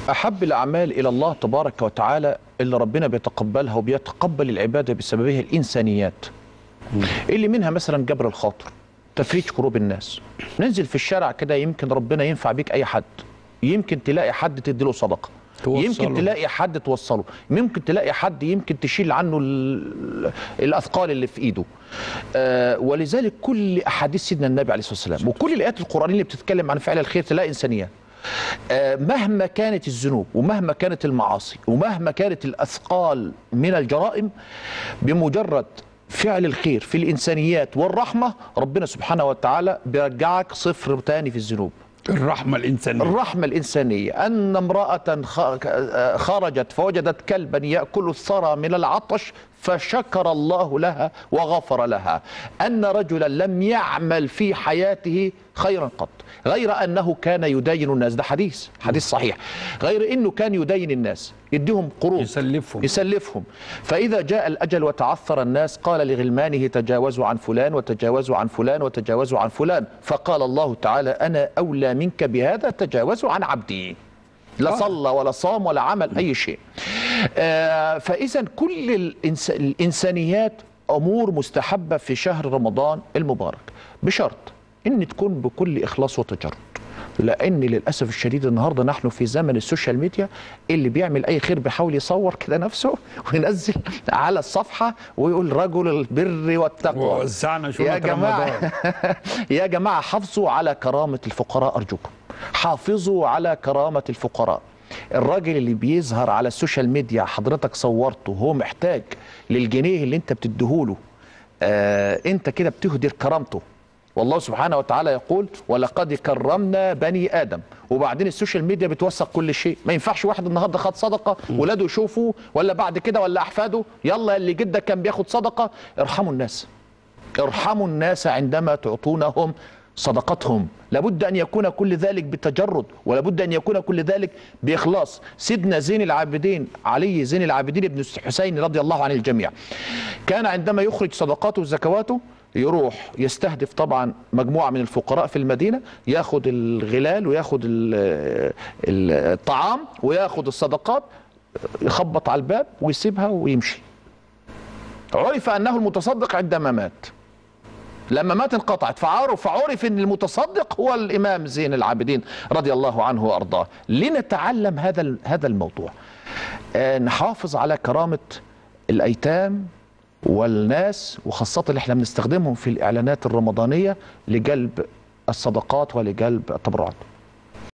أحب الأعمال إلى الله تبارك وتعالى اللي ربنا بيتقبلها وبيتقبل العبادة بسببها الإنسانيات اللي منها مثلا جبر الخاطر تفريج كروب الناس ننزل في الشارع كده يمكن ربنا ينفع بيك أي حد يمكن تلاقي حد تديله صدقة توصله. يمكن تلاقي حد توصله ممكن تلاقي حد يمكن تشيل عنه ال- الأثقال اللي في إيده آه ولذلك كل أحاديث سيدنا النبي عليه الصلاة والسلام وكل الآيات القرآنية اللي بتتكلم عن فعل الخير تلاقي إنسانيات آه، مهما كانت الذنوب ومهما كانت المعاصي ومهما كانت الأثقال من الجرائم بمجرد فعل الخير في الإنسانيات والرحمة ربنا سبحانه وتعالى بيرجعك صفر تاني في الذنوب الرحمه الانسانيه الرحمة الإنسانية أن امرأة خ- خرجت فوجدت كلبا يأكل الثرى من العطش فشكر الله لها وغفر لها أن رجلا لم يعمل في حياته خيرا قط غير أنه كان يدين الناس ده حديث حديث صحيح غير أنه كان يدين الناس يديهم قروض يسلفهم. يسلفهم فإذا جاء الأجل وتعثر الناس قال لغلمانه تجاوزوا عن فلان وتجاوزوا عن فلان وتجاوزوا عن فلان فقال الله تعالى أنا أولى منك بهذا تجاوزوا عن عبدي لا صلى ولا صام ولا عمل أي شيء آه فإذا كل الإنس... الإنسانيات أمور مستحبة في شهر رمضان المبارك بشرط أن تكون بكل إخلاص وتجرد لان للاسف الشديد النهارده نحن في زمن السوشيال ميديا اللي بيعمل اي خير بيحاول يصور كده نفسه وينزل على الصفحه ويقول رجل البر والتقوى ووزعنا شنط يا جماعه رمضان. يا جماعه حافظوا على كرامه الفقراء ارجوكم حافظوا على كرامه الفقراء الراجل اللي بيظهر على السوشيال ميديا حضرتك صورته هو محتاج للجنيه اللي انت بتديهوله آه انت كده بتهدر كرامته والله سبحانه وتعالى يقول ولقد كرمنا بني ادم وبعدين السوشيال ميديا بتوثق كل شيء ما ينفعش واحد النهارده خد صدقه ولاده يشوفوا ولا بعد كده ولا احفاده يلا اللي جدك كان بياخد صدقه ارحموا الناس ارحموا الناس عندما تعطونهم صدقتهم لابد أن يكون كل ذلك بتجرد ولابد أن يكون كل ذلك بإخلاص سيدنا زين العابدين علي زين العابدين بن حسين رضي الله عن الجميع كان عندما يخرج صدقاته وزكواته يروح يستهدف طبعا مجموعة من الفقراء في المدينة ياخد الغلال وياخد ال- ال- الطعام وياخد الصدقات يخبط على الباب ويسيبها ويمشي عرف أنه المتصدق عندما مات لما مات انقطعت فعرف فعرف ان المتصدق هو الامام زين العابدين رضي الله عنه وارضاه لنتعلم هذا ال- هذا الموضوع آه، نحافظ على كرامه الايتام والناس وخاصه اللي احنا بنستخدمهم في الاعلانات الرمضانيه لجلب الصدقات ولجلب التبرعات